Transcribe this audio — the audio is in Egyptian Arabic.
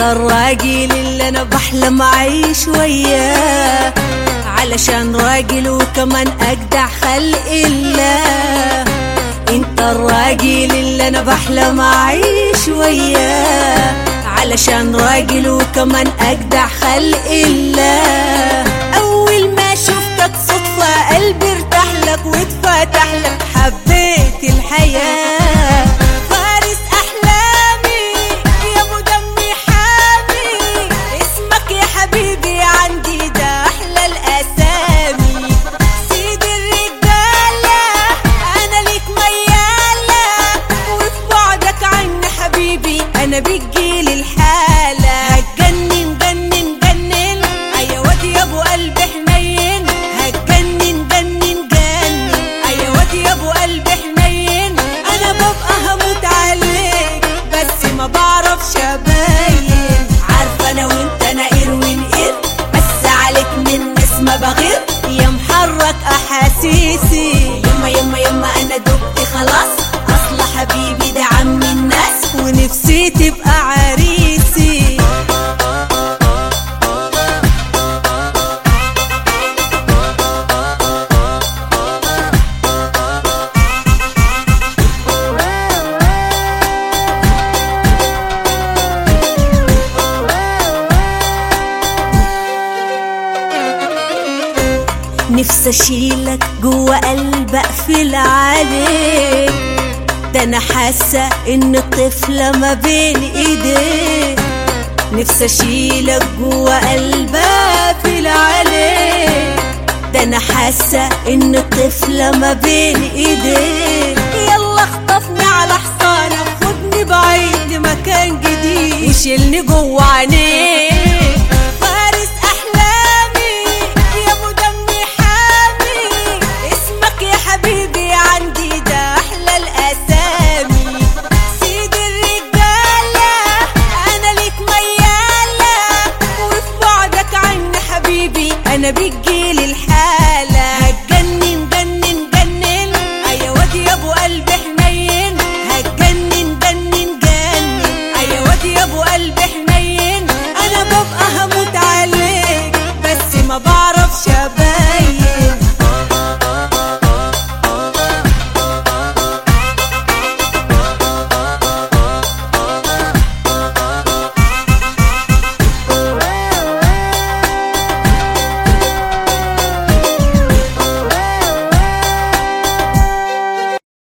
الراجل اللي انا بحلم اعيش وياه علشان راجل وكمان اجدع خلق الله انت الراجل اللي انا بحلم اعيش وياه علشان راجل وكمان اجدع خلق الله اول ما شفتك صدفة قلبي ارتاح لك واتفتح لك حبيت الحياة فارس احلامي يا ابو دمي حامي اسمك يا حبيبي عندي ده احلى الاسامي سيد الرجالة انا ليك ميالة وفي بعدك عني حبيبي انا بتجيلي الحالة هتجنن جنن جنن ايا وادي يا ابو قلب حنين هتجنن جنن جنن ايا وادي يا ابو قلب حنين انا ببقى هموت عليك بس ما بعرفش ابين عارفه انا وانت نقير ونقير بس عليك من ناس ما بغير يا محرك احاسيسي يما يما يما انا دبت خلاص اصل حبيبي ده عم الناس ونفسي تبقى عريسي نفسي اشيلك جوا قلب اقفل عليك ده انا حاسه ان الطفله ما بين ايديك نفسي اشيلك جوا قلب اقفل عليك ده انا حاسه ان الطفله ما بين ايديك يلا اخطفني على حصانك خدني بعيد لمكان جديد وشيلني جوا عينيك